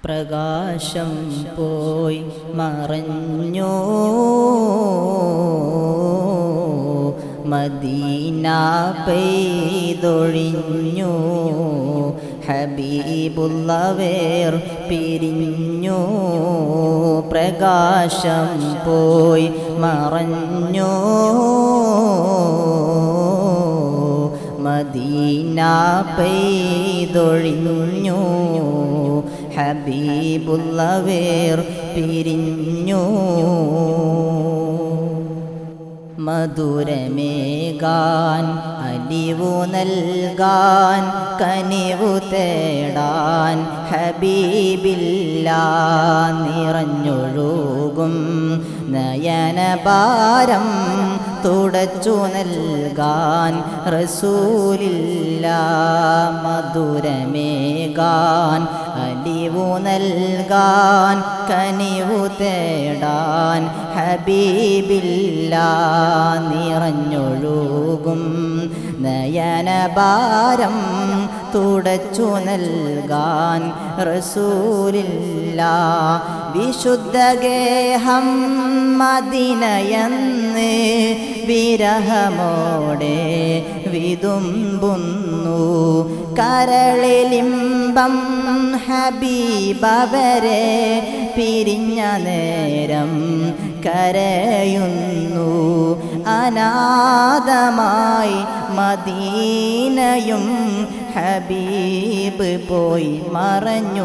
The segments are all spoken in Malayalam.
പ്രകാശം പോയി മറഞ്ഞു മദീന പെയ്തൊഴിഞ്ഞു ഹബീബുള്ളവേർ പിരിഞ്ഞു പ്രകാശം പോയി മറഞ്ഞു മദീന പെയ്തൊഴിഞ്ഞു ഹബീബുള്ളവേർ പിരിഞ്ഞു മധുരമേകാൻ അലിവു നൽകാൻ കനിവു തേടാൻ ഹബീബില്ല നിറഞ്ഞൊഴുകും നയനഭാരം തുടച്ചു നൽകാൻ റസൂലില്ല മധുരമേകാൻ അലിവു നൽകാൻ കനിവു തേടാൻ ഹബീബില്ല നിറഞ്ഞൊഴുകും നയനഭാരം തുടച്ചു നൽകാൻ റസൂലില്ല വിശുദ്ധ ഗേഹം മദിനയെന്ന് വിരഹമോടെ വിതുമ്പുന്നു കരളിലിമ്പം ഹബീബവരെ പിരിഞ്ഞ നേരം കരയുന്നു അനാഥമായി മദീനയും ഹബീബ് പോയി മറഞ്ഞു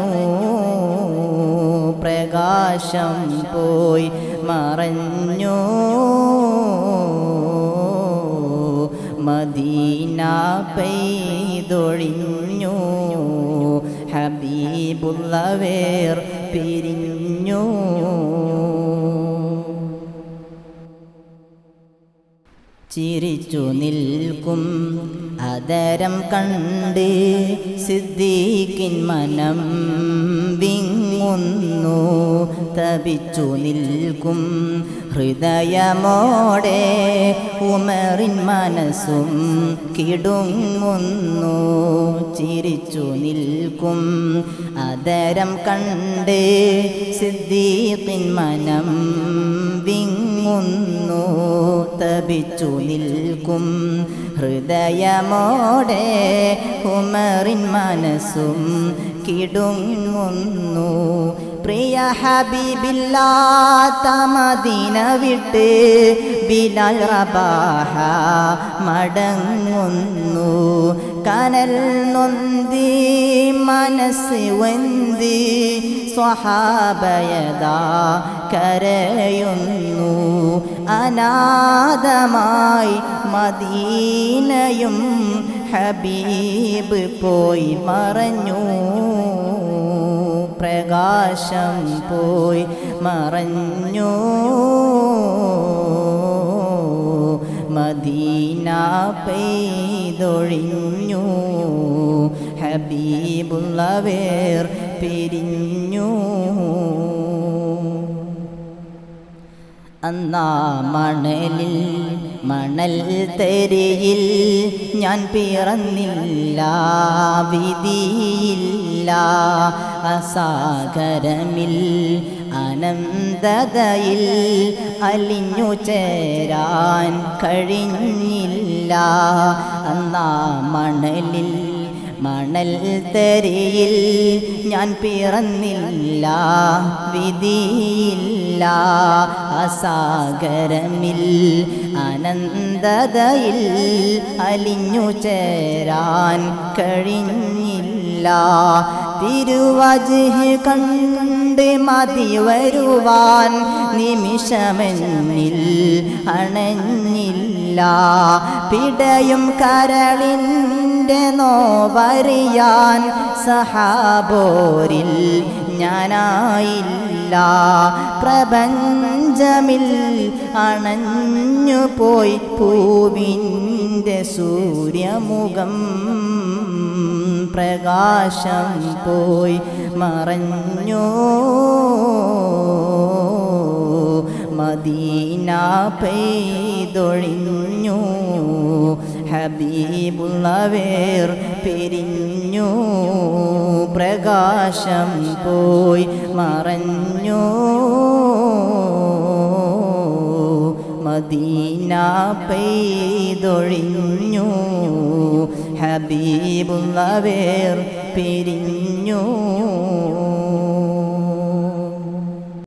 പ്രകാശം പോയി മറഞ്ഞു മദീന പെയ്തൊഴിഞ്ഞു ഹബീബുള്ളവേർ പിരിഞ്ഞു ചിരിച്ചു നിൽക്കും അതരം കണ്ട് സിദ്ദീഖിൻ മനം വിങ്ങുന്നു തപിച്ചു നിൽക്കും ഹൃദയമോടെ ഉമറിൻ മനസ്സും കിടുങ്ങുന്നു ചിരിച്ചു നിൽക്കും അതരം കണ്ട് സിദ്ദീഖിൻ മനം വിങ്ങുന്നു തപിച്ചു നിൽക്കും ഹൃദയമോടെ ഉമറിൻ മനസ്സും കിടുങ്ങുന്നു പ്രിയ ഹബീബില്ലാത്ത മദീന വിട്ട് ബിലാൽ റബാഹ മടങ്ങുന്നു കനൽ നൊന്തി മനസ്സ് വന്തി സ്വഹാബയതാ കരയുന്നു അനാഥമായി മദീനയും ഹബീബ് പോയി മറഞ്ഞു പ്രകാശം പോയി മറഞ്ഞു മദീന പെയ്തൊഴിഞ്ഞു ഹബീബുള്ളവേർ പിരിഞ്ഞു അന്നാ മണലിൽ മണൽ തെരിയിൽ ഞാൻ പിറന്നില്ല വിധിയില്ല അസാഗരമിൽ അനന്തതയിൽ അലിഞ്ഞു ചേരാൻ കഴിഞ്ഞില്ല അന്നാ മണലിൽ മണൽ തെരിയിൽ ഞാൻ പിറന്നില്ല വിധിയില്ല അസാഗരമിൽ അനന്തതയിൽ അലിഞ്ഞു ചേരാൻ കഴിഞ്ഞില്ല തിരുവജ് കണ്ട് മതി വരുവാൻ നിമിഷമെന്നിൽ അണഞ്ഞില്ല പിടയും കരളിൻ്റെ നോവറിയാൻ സഹാബോരിൽ ഞാനായില്ല പ്രപഞ്ചമിൽ അണഞ്ഞു പോയി പൂവിൻ്റെ സൂര്യമുഖം പ്രകാശം പോയി മറഞ്ഞു മദീന പെയ്തൊഴിഞ്ഞു ഹബീബുള്ളവേർ പിരിഞ്ഞു പ്രകാശം പോയി മറഞ്ഞു മദീന പെയ്തൊഴിഞ്ഞു ഹബീബുള്ളവേർ പിരിഞ്ഞു